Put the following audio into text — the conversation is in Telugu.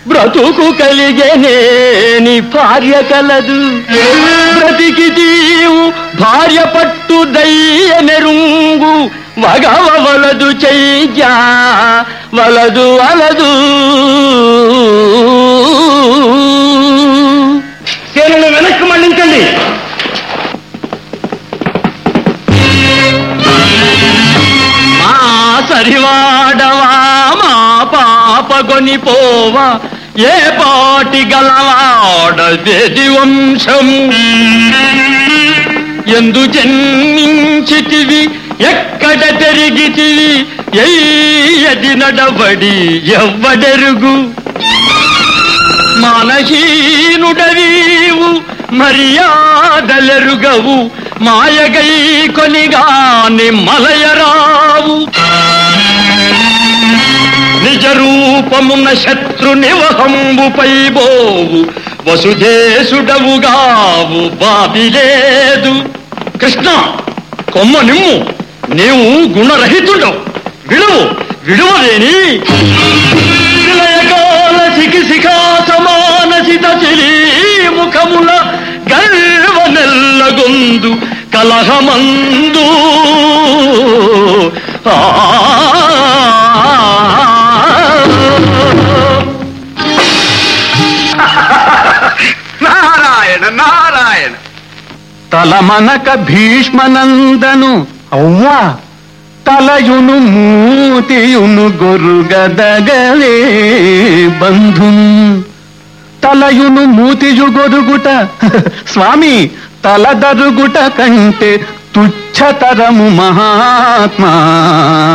బ్రతుకు కలిగేనేని భార్య కలదు బ్రతికి తీవు భార్య పట్టు దయ్య మెరుంగు మగవ వలదు చెయ్యా వలదు వలదు సేనలు వెనక్కి మళ్ళించండి మా సరివాడవా మా పాప కొనిపోవా ఏ పాటి గలవాడది వంశము ఎందు జన్మించితివి ఎక్కడ పెరిగితివి ఎయ్యది నడబడి ఎవ్వడెరుగు మానహీనుడవీవు మర్యాదలెరుగవు మాయగై కొనిగాని మలయరావు నిజ రూపమున శత్రు నివహంబుపై బోవు వసుదేశుడవుగావు బాబిలేదు కృష్ణ కొమ్మ నిమ్ము నీవు గుణరహితుడవు విడువు విడువలేని విలయకాల శిఖిశిఖా సమానసిత చిలీ ముఖముల గర్వ నెల్లగొందు కలహమందు ఆ నారాయణ నారాయణ తలమనక భీష్మనందను అవ్వా తలయును మూతియును గొరుగదగలే బంధు తలయును మూతియు గొరుగుట స్వామి తలదరుగుట కంటే తుచ్చతరము మహాత్మా